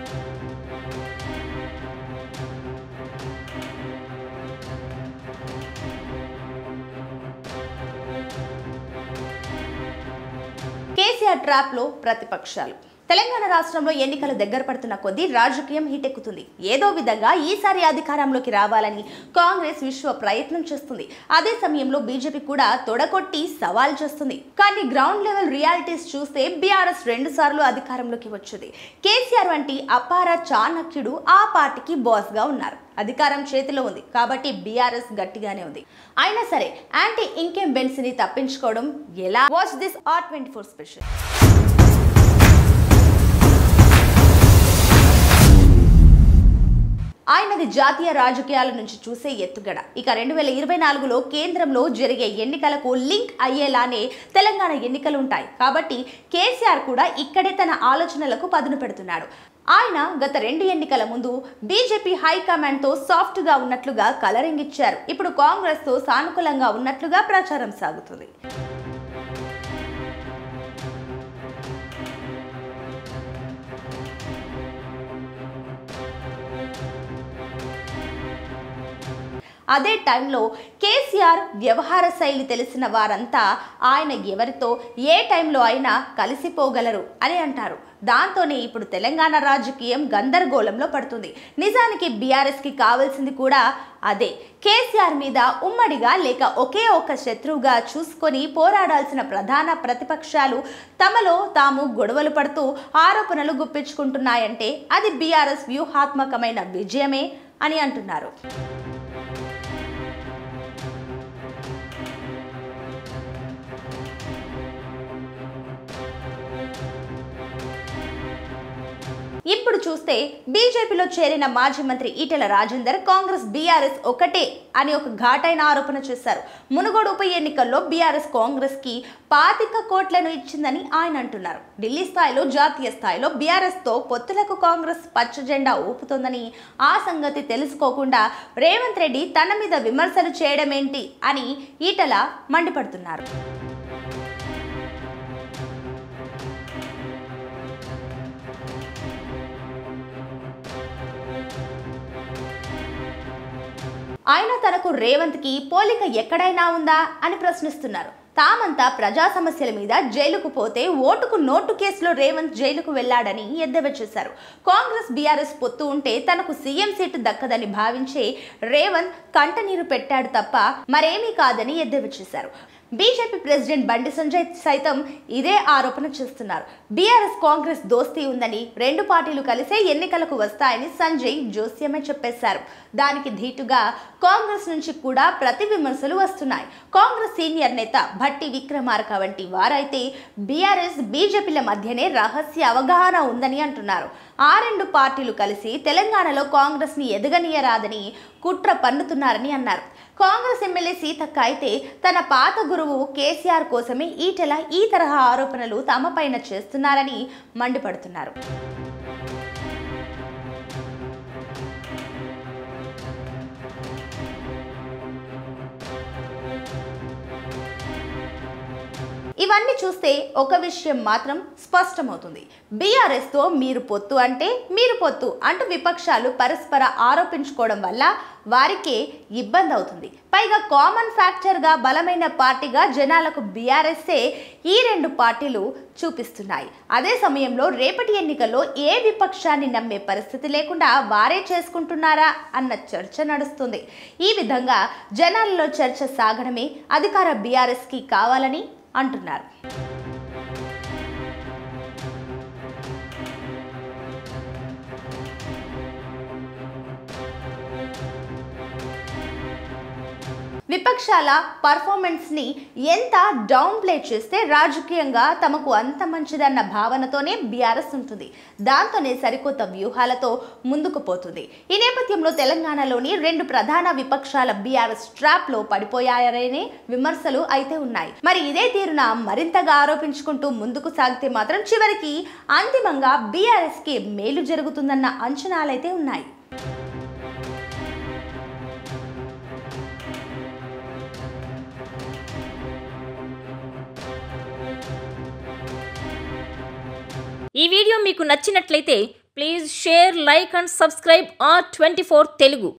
KCR trap లో ప్రతిపక్షాలు తెలంగాణ రాష్ట్రంలో ఎన్నికలు దగ్గర పడుతున్న కొద్దీ రాజకీయం హీటెక్కుతుంది ఏదో విధంగా ఈసారి అధికారంలోకి రావాలని కాంగ్రెస్ విశ్వ ప్రయత్నం చేస్తుంది అదే సమయంలో బీజేపీ కూడా తొడగొట్టి సవాల్ చేస్తుంది కానీ గ్రౌండ్ లెవెల్ రియాలిటీస్ చూస్తే బీఆర్ఎస్ రెండు సార్లు అధికారంలోకి వచ్చింది కేసీఆర్ వంటి అపార చాణక్యుడు ఆ పార్టీకి బాస్ గా ఉన్నారు అధికారం చేతిలో ఉంది కాబట్టి బీఆర్ఎస్ గట్టిగానే ఉంది అయినా సరే యాంటీ ఇంకెంబెన్స్ ని తప్పించుకోవడం ఎలా watch this R twenty four special ఆయనది జాతీయ రాజకీయాల నుంచి చూసే ఎత్తుగడ ఇక రెండు వేల ఇరవై నాలుగులో కేంద్రంలో జరిగే ఎన్నికలకు లింక్ అయ్యేలానే తెలంగాణ ఎన్నికలు ఉంటాయి కాబట్టి కేసీఆర్ కూడా ఇక్కడే తన ఆలోచనలకు పదును పెడుతున్నాడు ఆయన గత రెండు ఎన్నికల ముందు బీజేపీ హైకమాండ్తో సాఫ్ట్గా ఉన్నట్లుగా కలరింగ్ ఇచ్చారు ఇప్పుడు కాంగ్రెస్తో సానుకూలంగా ఉన్నట్లుగా ప్రచారం సాగుతుంది అదే టైంలో కేసీఆర్ వ్యవహార శైలి తెలిసిన వారంతా ఆయన ఎవరితో ఏ టైంలో అయినా కలిసిపోగలరు అని అంటారు దాంతోనే ఇప్పుడు తెలంగాణ రాజకీయం గందరగోళంలో పడుతుంది నిజానికి బీఆర్ఎస్కి కావాల్సింది కూడా అదే కేసీఆర్ మీద ఉమ్మడిగా లేక ఒకే ఒక శత్రువుగా చూసుకొని పోరాడాల్సిన ప్రధాన ప్రతిపక్షాలు తమలో తాము గొడవలు పడుతూ ఆరోపణలు గుప్పించుకుంటున్నాయంటే అది బీఆర్ఎస్ వ్యూహాత్మకమైన విజయమే అని అంటున్నారు ఇప్పుడు చూస్తే బీజేపీలో చేరిన మాజీ మంత్రి ఈటెల రాజేందర్ కాంగ్రెస్ బీఆర్ఎస్ ఒకటే అని ఒక ఘాటైన ఆరోపణ చేశారు మునుగోడు ఉప ఎన్నికల్లో బీఆర్ఎస్ కాంగ్రెస్ కి పాతిక కోట్లను ఇచ్చిందని ఆయన అంటున్నారు ఢిల్లీ స్థాయిలో జాతీయ స్థాయిలో బీఆర్ఎస్ తో పొత్తులకు కాంగ్రెస్ పచ్చ జెండా ఊపుతోందని ఆ సంగతి తెలుసుకోకుండా రేవంత్ రెడ్డి తన మీద విమర్శలు చేయడమేంటి అని ఈటల మండిపడుతున్నారు ఆయన తనకు రేవంత్కి పోలిక ఎక్కడైనా ఉందా అని ప్రశ్నిస్తున్నారు తామంతా ప్రజా సమస్యల మీద జైలుకు పోతే ఓటుకు నోటు కేసులో రేవంత్ జైలుకు వెళ్లాడని ఎద్దేవా చేశారు కాంగ్రెస్ బీఆర్ఎస్ పొత్తు ఉంటే తనకు సీఎం సీటు దక్కదని భావించే రేవంత్ కంటనీరు పెట్టాడు తప్ప మరేమీ కాదని ఎద్దేవా చేశారు బీజేపీ ప్రెసిడెంట్ బండి సంజయ్ సైతం ఇదే ఆరోపణ చేస్తున్నారు బీఆర్ఎస్ కాంగ్రెస్ దోస్తీ ఉందని రెండు పార్టీలు కలిసే ఎన్నికలకు వస్తాయని సంజయ్ జోస్యమే చెప్పేశారు దానికి ధీటుగా కాంగ్రెస్ నుంచి కూడా ప్రతి విమర్శలు వస్తున్నాయి కాంగ్రెస్ సీనియర్ నేత భట్టి విక్రమార్క వంటి వారైతే బీఆర్ఎస్ బీజేపీల మధ్యనే రహస్య అవగాహన ఉందని అంటున్నారు ఆ రెండు పార్టీలు కలిసి తెలంగాణలో కాంగ్రెస్ ని ఎదగనీయరాదని కుట్ర పన్నుతున్నారని అన్నారు కాంగ్రెస్ ఎమ్మెల్యే సీతక్క అయితే తన పాత గురువు కేసీఆర్ కోసమే ఈటెల ఈ తరహా ఆరోపణలు తమపైన చేస్తున్నారని మండిపడుతున్నారు ఇవన్నీ చూస్తే ఒక విషయం మాత్రం స్పష్టమవుతుంది బీఆర్ఎస్ తో మీరు పొత్తు అంటే మీరు పొత్తు అంటూ విపక్షాలు పరస్పర ఆరోపించుకోవడం వల్ల వారికే ఇబ్బంది అవుతుంది పైగా కామన్ ఫ్యాక్టర్గా బలమైన పార్టీగా జనాలకు బీఆర్ఎస్ఏ ఈ రెండు పార్టీలు చూపిస్తున్నాయి అదే సమయంలో రేపటి ఎన్నికల్లో ఏ విపక్షాన్ని నమ్మే పరిస్థితి లేకుండా వారే చేసుకుంటున్నారా అన్న చర్చ నడుస్తుంది ఈ విధంగా జనాలలో చర్చ సాగడమే అధికార బీఆర్ఎస్కి కావాలని అంటున్నారు విపక్షాల పర్ఫార్మెన్స్ ని ఎంత డౌన్ ప్లే చేస్తే రాజకీయంగా తమకు అంత మంచిదన్న భావనతోనే బీఆర్ఎస్ ఉంటుంది దాంతోనే సరికొత్త వ్యూహాలతో ముందుకు పోతుంది ఈ నేపథ్యంలో తెలంగాణలోని రెండు ప్రధాన విపక్షాల బీఆర్ఎస్ ట్రాప్ లో పడిపోయారనే విమర్శలు అయితే ఉన్నాయి మరి ఇదే తీరున మరింతగా ఆరోపించుకుంటూ ముందుకు సాగితే మాత్రం చివరికి అంతిమంగా బీఆర్ఎస్ కి మేలు జరుగుతుందన్న అంచనాలైతే ఉన్నాయి ఈ వీడియో మీకు నచ్చినట్లయితే please share like and subscribe R twenty four Telugu